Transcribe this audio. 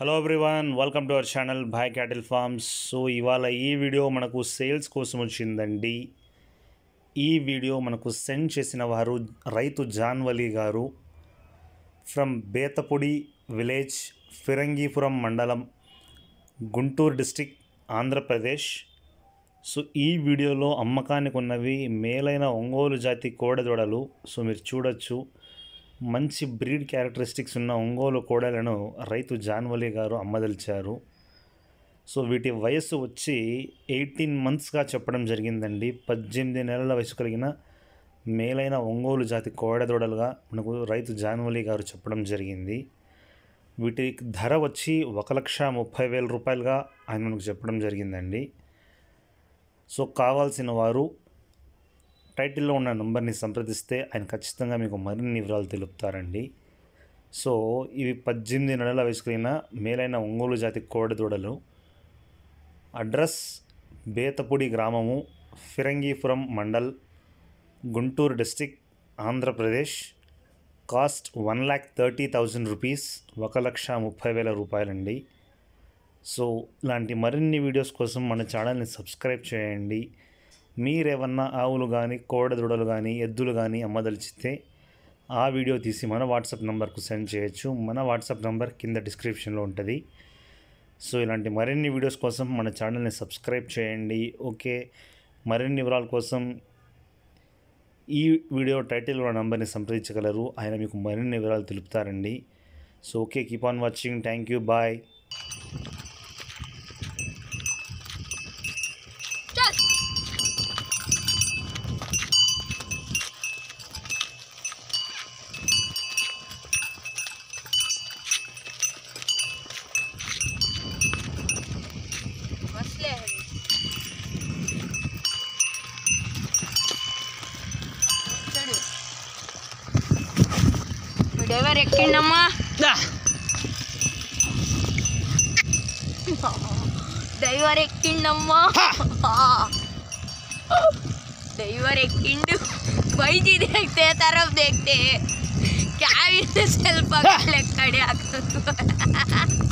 hello everyone welcome to our channel Bhai cattle farms so ఇవాళ ఈ video మనకు sales కోసం వచ్చిందండి ఈ వీడియో మనకు సెండ్ చేసిన వారు రైతు జాన్వలి గారు ఫ్రమ్ బేతపొడి విలేజ్ ఫిరంగీపురం మండలం గుంటూరు డిస్టిక్ ఆంధ్రప్రదేశ్ సో ఈ వీడియోలో అమ్మకానికి ఉన్నవి మేలైన ఒంగోలు జాతి కోడెదొడలు సో మీరు చూడొచ్చు మంచి బ్రీడ్ క్యారెక్టరిస్టిక్స్ ఉన్న ఒంగోలు కోడలను రైతు జాన్వలి గారు అమ్మదలిచారు సో వీటి వయస్సు వచ్చి ఎయిటీన్ మంత్స్గా చెప్పడం జరిగిందండి పద్దెనిమిది నెలల వయసు కలిగిన మేలైన ఒంగోలు జాతి కోడెదొడలుగా మనకు రైతు జాన్వలి గారు చెప్పడం జరిగింది వీటి ధర వచ్చి ఒక లక్ష ముప్పై వేల రూపాయలుగా ఆయన మనకు చెప్పడం జరిగిందండి సో కావాల్సిన వారు టైటిల్లో ఉన్న నంబర్ని సంప్రదిస్తే ఆయన ఖచ్చితంగా మీకు మరిన్ని వివరాలు తెలుపుతారండి సో ఇవి పద్దెనిమిది నెలల వయసు కలిగిన మేలైన ఒంగోలు జాతి కోడెదూడలు అడ్రస్ బేతపూడి గ్రామము Phirangipuram mandal Guntur district Andhra Pradesh cost one lakh thirty thousand rupees ఒక లక్ష ముప్పై వేల రూపాయలండి సో ఇలాంటి మరిన్ని వీడియోస్ కోసం మన ఛానల్ని సబ్స్క్రైబ్ చేయండి మీరేమన్నా ఆవులు కానీ కోడెదూడలు కానీ ఎద్దులు కానీ అమ్మదలిచితే ఆ వీడియో తీసి మన వాట్సాప్ నెంబర్కు సెండ్ చేయొచ్చు మన వాట్సాప్ నెంబర్ కింద డిస్క్రిప్షన్లో ఉంటుంది సో ఇలాంటి మరిన్ని వీడియోస్ కోసం మన ఛానల్ని సబ్స్క్రైబ్ చేయండి ఓకే మరిన్ని వివరాల కోసం ఈ వీడియో టైటిల్లో నంబర్ని సంప్రదించగలరు ఆయన మీకు మరిన్ని వివరాలు తెలుపుతారండి so okay keep on watching thank you bye బస్లే అది చూడు వీడెవరు ఎక్కిండమ్మా డ్రైవర్ ఎక్కిండమ్మా ड्राइवर एक किंडू भाई जी देखते हैं तरफ देखते हैं क्या भी सेल्फ पकड़ ले खड़े आकर